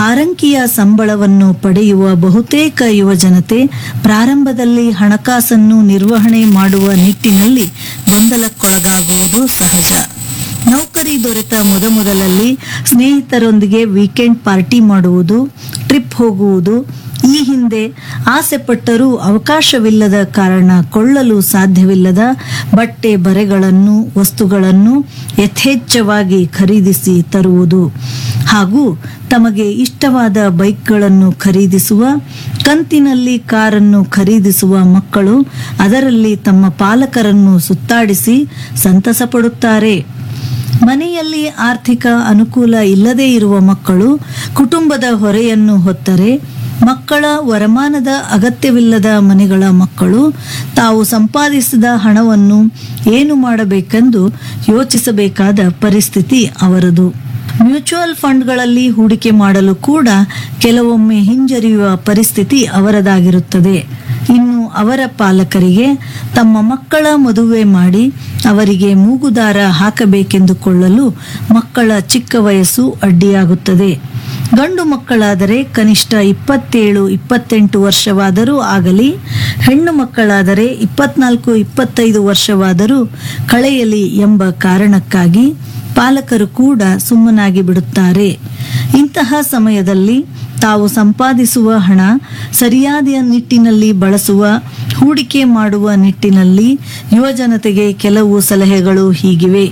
ಆರಂಕಿಯ ಸಂಬಳವನ್ನು ಪಡೆಯುವ ಬಹುತೇಕ ಯುವಜನತೆ ಪ್ರಾರಂಭದಲ್ಲಿ ಹಣಕಾಸನ್ನು ನಿರ್ವಹಣೆ ಮಾಡುವ ನಿಟ್ಟಿನಲ್ಲಿ ಗೊಂದಲಕ್ಕೊಳಗಾಗುವುದು ಸಹಜ ನೌಕರಿ ದೊರೆತ ಮೊದಮೊದಲಲ್ಲಿ ಸ್ನೇಹಿತರೊಂದಿಗೆ ವೀಕೆಂಡ್ ಪಾರ್ಟಿ ಮಾಡುವುದು ಟ್ರಿಪ್ ಹೋಗುವುದು ಈ ಹಿಂದೆ ಆಸೆ ಪಟ್ಟರೂ ಅವಕಾಶವಿಲ್ಲದ ಕಾರಣ ಕೊಳ್ಳಲು ಸಾಧ್ಯವಿಲ್ಲದ ಬಟ್ಟೆ ಬರೆಗಳನ್ನು ವಸ್ತುಗಳನ್ನು ಯಥೇಚ್ಛವಾಗಿ ಖರೀದಿಸಿ ತರುವುದು ಹಾಗೂ ತಮಗೆ ಇಷ್ಟವಾದ ಬೈಕ್ಗಳನ್ನು ಖರೀದಿಸುವ ಕಂತಿನಲ್ಲಿ ಕಾರನ್ನು ಖರೀದಿಸುವ ಮಕ್ಕಳು ಅದರಲ್ಲಿ ತಮ್ಮ ಪಾಲಕರನ್ನು ಸುತ್ತಾಡಿಸಿ ಸಂತಸ ಪಡುತ್ತಾರೆ ಮನೆಯಲ್ಲಿ ಆರ್ಥಿಕ ಅನುಕೂಲ ಇಲ್ಲದೇ ಇರುವ ಮಕ್ಕಳು ಕುಟುಂಬದ ಹೊರೆಯನ್ನು ಹೊತ್ತರೆ ಮಕ್ಕಳ ವರಮಾನದ ಅಗತ್ಯವಿಲ್ಲದ ಮನೆಗಳ ಮಕ್ಕಳು ತಾವು ಸಂಪಾದಿಸಿದ ಹಣವನ್ನು ಏನು ಮಾಡಬೇಕೆಂದು ಯೋಚಿಸಬೇಕಾದ ಪರಿಸ್ಥಿತಿ ಅವರದು ಮ್ಯೂಚುವಲ್ ಫಂಡ್ಗಳಲ್ಲಿ ಹೂಡಿಕೆ ಮಾಡಲು ಕೂಡ ಕೆಲವೊಮ್ಮೆ ಹಿಂಜರಿಯುವ ಪರಿಸ್ಥಿತಿ ಅವರದಾಗಿರುತ್ತದೆ ಇನ್ನು ಅವರ ಪಾಲಕರಿಗೆ ತಮ್ಮ ಮಕ್ಕಳ ಮದುವೆ ಮಾಡಿ ಅವರಿಗೆ ಮೂಗುದಾರ ಹಾಕಬೇಕೆಂದುಕೊಳ್ಳಲು ಮಕ್ಕಳ ಚಿಕ್ಕ ವಯಸ್ಸು ಅಡ್ಡಿಯಾಗುತ್ತದೆ ಗಂಡು ಮಕ್ಕಳಾದರೆ ಕನಿಷ್ಠ ಇಪ್ಪತ್ತೇಳು ಇಪ್ಪತ್ತೆಂಟು ವರ್ಷವಾದರೂ ಆಗಲಿ ಹೆಣ್ಣು ಮಕ್ಕಳಾದರೆ ಇಪ್ಪತ್ನಾಲ್ಕು ಇಪ್ಪತ್ತೈದು ವರ್ಷವಾದರೂ ಕಳೆಯಲಿ ಎಂಬ ಕಾರಣಕ್ಕಾಗಿ ಪಾಲಕರು ಕೂಡ ಸುಮ್ಮನಾಗಿ ಬಿಡುತ್ತಾರೆ ಇಂತಹ ಸಮಯದಲ್ಲಿ ತಾವು ಸಂಪಾದಿಸುವ ಹಣ ಸರಿಯಾದ ನಿಟ್ಟಿನಲ್ಲಿ ಬಳಸುವ ಹೂಡಿಕೆ ಮಾಡುವ ನಿಟ್ಟಿನಲ್ಲಿ ಯುವಜನತೆಗೆ ಕೆಲವು ಸಲಹೆಗಳು ಹೀಗಿವೆ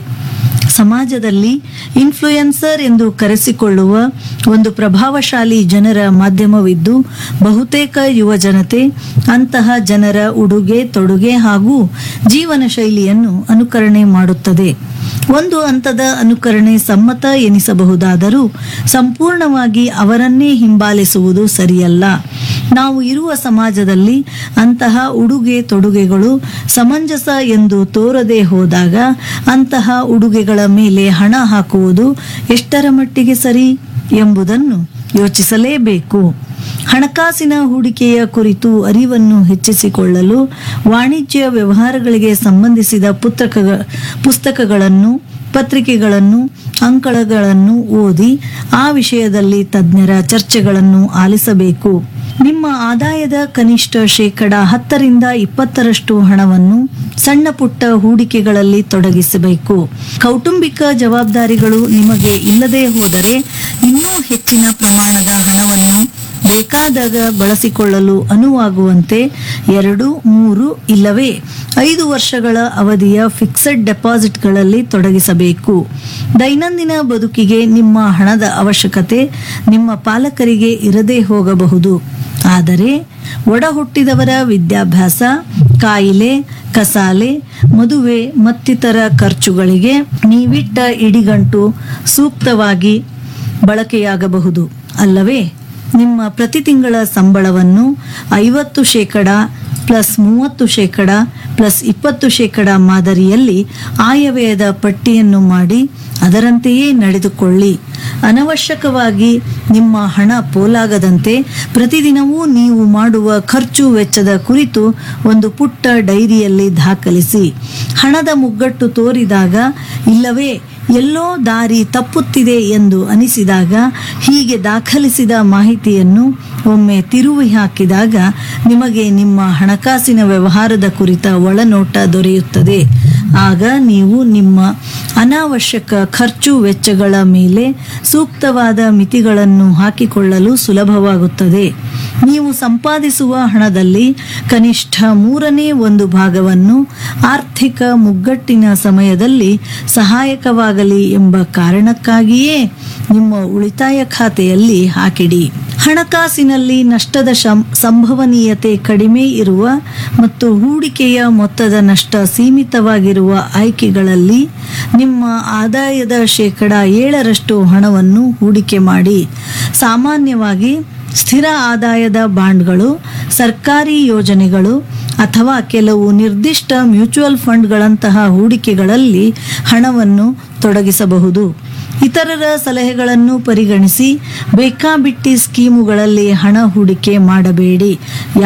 ಸಮಾಜದಲ್ಲಿ ಇನ್ಫ್ಲೂಯೆನ್ಸರ್ ಎಂದು ಕರೆಸಿಕೊಳ್ಳುವ ಒಂದು ಪ್ರಭಾವಶಾಲಿ ಜನರ ಮಾಧ್ಯಮವಿದ್ದು ಬಹುತೇಕ ಯುವ ಜನತೆ ಅಂತಹ ಜನರ ಉಡುಗೆ ತೊಡುಗೆ ಹಾಗೂ ಜೀವನ ಶೈಲಿಯನ್ನು ಅನುಕರಣೆ ಮಾಡುತ್ತದೆ ಒಂದು ಹಂತದ ಅನುಕರಣೆ ಸಮ್ಮತ ಎನಿಸಬಹುದಾದರೂ ಸಂಪೂರ್ಣವಾಗಿ ಅವರನ್ನೇ ಹಿಂಬಾಲಿಸುವುದು ಸರಿಯಲ್ಲ ನಾವು ಇರುವ ಸಮಾಜದಲ್ಲಿ ಅಂತಹ ಉಡುಗೆ ತೊಡುಗೆಗಳು ಸಮಂಜಸ ಎಂದು ತೋರದೆ ಹೋದಾಗ ಅಂತಹ ಉಡುಗೆಗಳ ಮೇಲೆ ಹಣ ಹಾಕುವುದು ಎಷ್ಟರ ಮಟ್ಟಿಗೆ ಸರಿ ಎಂಬುದನ್ನು ಯೋಚಿಸಲೇಬೇಕು ಹಣಕಾಸಿನ ಹೂಡಿಕೆಯ ಕುರಿತು ಅರಿವನ್ನು ಹೆಚ್ಚಿಸಿಕೊಳ್ಳಲು ವಾಣಿಜ್ಯ ವ್ಯವಹಾರಗಳಿಗೆ ಸಂಬಂಧಿಸಿದ ಪುಸ್ತಕ ಪುಸ್ತಕಗಳನ್ನು ಪತ್ರಿಕೆಗಳನ್ನು ಅಂಕಣಗಳನ್ನು ಓದಿ ಆ ವಿಷಯದಲ್ಲಿ ತಜ್ಞರ ಚರ್ಚೆಗಳನ್ನು ಆಲಿಸಬೇಕು ನಿಮ್ಮ ಆದಾಯದ ಕನಿಷ್ಠ ಶೇಕಡ ಹತ್ತರಿಂದ ಇಪ್ಪತ್ತರಷ್ಟು ಹಣವನ್ನು ಸಣ್ಣ ಪುಟ್ಟ ಹೂಡಿಕೆಗಳಲ್ಲಿ ತೊಡಗಿಸಬೇಕು ಕೌಟುಂಬಿಕ ಜವಾಬ್ದಾರಿಗಳು ನಿಮಗೆ ಇಲ್ಲದೆ ಹೋದರೆ ಇನ್ನೂ ಹೆಚ್ಚಿನ ಪ್ರಮಾಣದ ಹಣವನ್ನು ಬೇಕಾದಾಗ ಬಳಸಿಕೊಳ್ಳಲು ಅನುವಾಗುವಂತೆ ಎರಡು ಮೂರು ಇಲ್ಲವೇ ಐದು ವರ್ಷಗಳ ಅವಧಿಯ ಫಿಕ್ಸೆಡ್ ಡೆಪಾಸಿಟ್ಗಳಲ್ಲಿ ತೊಡಗಿಸಬೇಕು ದೈನಂದಿನ ಬದುಕಿಗೆ ನಿಮ್ಮ ಹಣದ ಅವಶ್ಯಕತೆ ನಿಮ್ಮ ಪಾಲಕರಿಗೆ ಇರದೇ ಹೋಗಬಹುದು ಆದರೆ ಒಡ ಹುಟ್ಟಿದವರ ವಿದ್ಯಾಭ್ಯಾಸ ಕಾಯಿಲೆ ಕಸಾಲೆ ಮದುವೆ ಮತ್ತಿತರ ಖರ್ಚುಗಳಿಗೆ ನೀವಿಟ್ಟ ಇಡಿಗಂಟು ಸೂಕ್ತವಾಗಿ ಬಳಕೆಯಾಗಬಹುದು ಅಲ್ಲವೇ ನಿಮ್ಮ ಪ್ರತಿ ತಿಂಗಳ ಸಂಬಳವನ್ನು ಐವತ್ತು ಶೇಕಡ ಪ್ಲಸ್ ಮೂವತ್ತು ಶೇಕಡ ಪ್ಲಸ್ ಇಪ್ಪತ್ತು ಶೇಕಡ ಮಾದರಿಯಲ್ಲಿ ಆಯವ್ಯಯದ ಪಟ್ಟಿಯನ್ನು ಮಾಡಿ ಅದರಂತೆಯೇ ನಡೆದುಕೊಳ್ಳಿ ಅನವಶ್ಯಕವಾಗಿ ನಿಮ್ಮ ಹಣ ಪೋಲಾಗದಂತೆ ಪ್ರತಿದಿನವೂ ನೀವು ಮಾಡುವ ಖರ್ಚು ವೆಚ್ಚದ ಕುರಿತು ಒಂದು ಪುಟ್ಟ ಡೈರಿಯಲ್ಲಿ ದಾಖಲಿಸಿ ಹಣದ ಮುಗ್ಗಟ್ಟು ತೋರಿದಾಗ ಇಲ್ಲವೇ ಎಲ್ಲೋ ದಾರಿ ತಪ್ಪುತ್ತಿದೆ ಎಂದು ಅನಿಸಿದಾಗ ಹೀಗೆ ದಾಖಲಿಸಿದ ಮಾಹಿತಿಯನ್ನು ಒಮ್ಮೆ ತಿರುವಿ ಹಾಕಿದಾಗ ನಿಮಗೆ ನಿಮ್ಮ ಹಣಕಾಸಿನ ವ್ಯವಹಾರದ ಕುರಿತ ಒಳನೋಟ ದೊರೆಯುತ್ತದೆ ಆಗ ನೀವು ನಿಮ್ಮ ಅನಾವಶ್ಯಕ ಖರ್ಚು ವೆಚ್ಚಗಳ ಮೇಲೆ ಸೂಕ್ತವಾದ ಮಿತಿಗಳನ್ನು ಹಾಕಿಕೊಳ್ಳಲು ಸುಲಭವಾಗುತ್ತದೆ ನೀವು ಸಂಪಾದಿಸುವ ಹಣದಲ್ಲಿ ಕನಿಷ್ಠ ಮೂರನೇ ಒಂದು ಭಾಗವನ್ನು ಆರ್ಥಿಕ ಮುಗ್ಗಟ್ಟಿನ ಸಮಯದಲ್ಲಿ ಸಹಾಯಕವಾಗಲಿ ಎಂಬ ಕಾರಣಕ್ಕಾಗಿಯೇ ನಿಮ್ಮ ಉಳಿತಾಯ ಖಾತೆಯಲ್ಲಿ ಹಾಕಿಡಿ ಹಣಕಾಸಿನಲ್ಲಿ ನಷ್ಟದ ಶಂ- ಸಂಭವನೀಯತೆ ಕಡಿಮೆ ಇರುವ ಮತ್ತು ಹೂಡಿಕೆಯ ಮೊತ್ತದ ನಷ್ಟ ಸೀಮಿತವಾಗಿರುವ ಆಯ್ಕೆಗಳಲ್ಲಿ ನಿಮ್ಮ ಆದಾಯದ ಶೇಕಡ ಏಳರಷ್ಟು ಹಣವನ್ನು ಹೂಡಿಕೆ ಮಾಡಿ ಸಾಮಾನ್ಯವಾಗಿ ಸ್ಥಿರ ಆದಾಯದ ಬಾಂಡ್ಗಳು ಸರ್ಕಾರಿ ಯೋಜನೆಗಳು ಅಥವಾ ಕೆಲವು ನಿರ್ದಿಷ್ಟ ಮ್ಯೂಚುವಲ್ ಫಂಡ್ಗಳಂತಹ ಹೂಡಿಕೆಗಳಲ್ಲಿ ಹಣವನ್ನು ತೊಡಗಿಸಬಹುದು ಇತರರ ಸಲಹೆಗಳನ್ನು ಪರಿಗಣಿಸಿ ಬೇಕಾಬಿಟ್ಟಿ ಸ್ಕೀಮುಗಳಲ್ಲಿ ಹಣ ಹೂಡಿಕೆ ಮಾಡಬೇಡಿ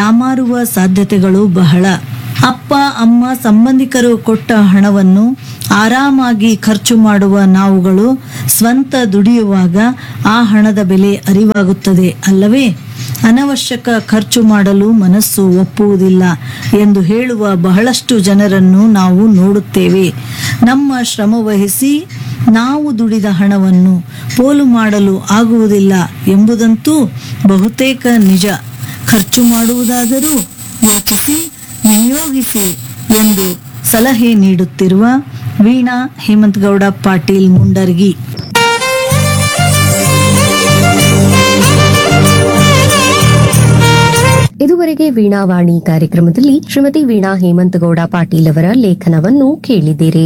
ಯಾಮಾರುವ ಸಾಧ್ಯತೆಗಳು ಬಹಳ ಅಪ್ಪ ಅಮ್ಮ ಸಂಬಂಧಿಕರು ಕೊಟ್ಟ ಹಣವನ್ನು ಆರಾಮಾಗಿ ಖರ್ಚು ಮಾಡುವ ನಾವುಗಳು ಸ್ವಂತ ದುಡಿಯುವಾಗ ಆ ಹಣದ ಬೆಲೆ ಅರಿವಾಗುತ್ತದೆ ಅಲ್ಲವೇ ಅನವಶ್ಯಕ ಖರ್ಚು ಮಾಡಲು ಮನಸ್ಸು ಒಪ್ಪುವುದಿಲ್ಲ ಎಂದು ಹೇಳುವ ಬಹಳಷ್ಟು ಜನರನ್ನು ನಾವು ನೋಡುತ್ತೇವೆ ನಮ್ಮ ಶ್ರಮವಹಿಸಿ ನಾವು ದುಡಿದ ಹಣವನ್ನು ಪೋಲು ಮಾಡಲು ಆಗುವುದಿಲ್ಲ ಎಂಬುದಂತೂ ಬಹುತೇಕ ನಿಜ ಖರ್ಚು ಮಾಡುವುದಾದರೂ ಯೋಚಿಸಿ ವಿನಿಯೋಗಿಸಿ ಎಂದು ಸಲಹೆ ನೀಡುತ್ತಿರುವ ವೀಣಾ ಹೇಮಂತಗೌಡ ಪಾಟೀಲ್ ಮುಂಡರ್ಗಿ ಇದುವರೆಗೆ ವೀಣಾವಾಣಿ ಕಾರ್ಯಕ್ರಮದಲ್ಲಿ ಶ್ರೀಮತಿ ವೀಣಾ ಹೇಮಂತಗೌಡ ಪಾಟೀಲ್ ಅವರ ಲೇಖನವನ್ನು ಕೇಳಿದಿರಿ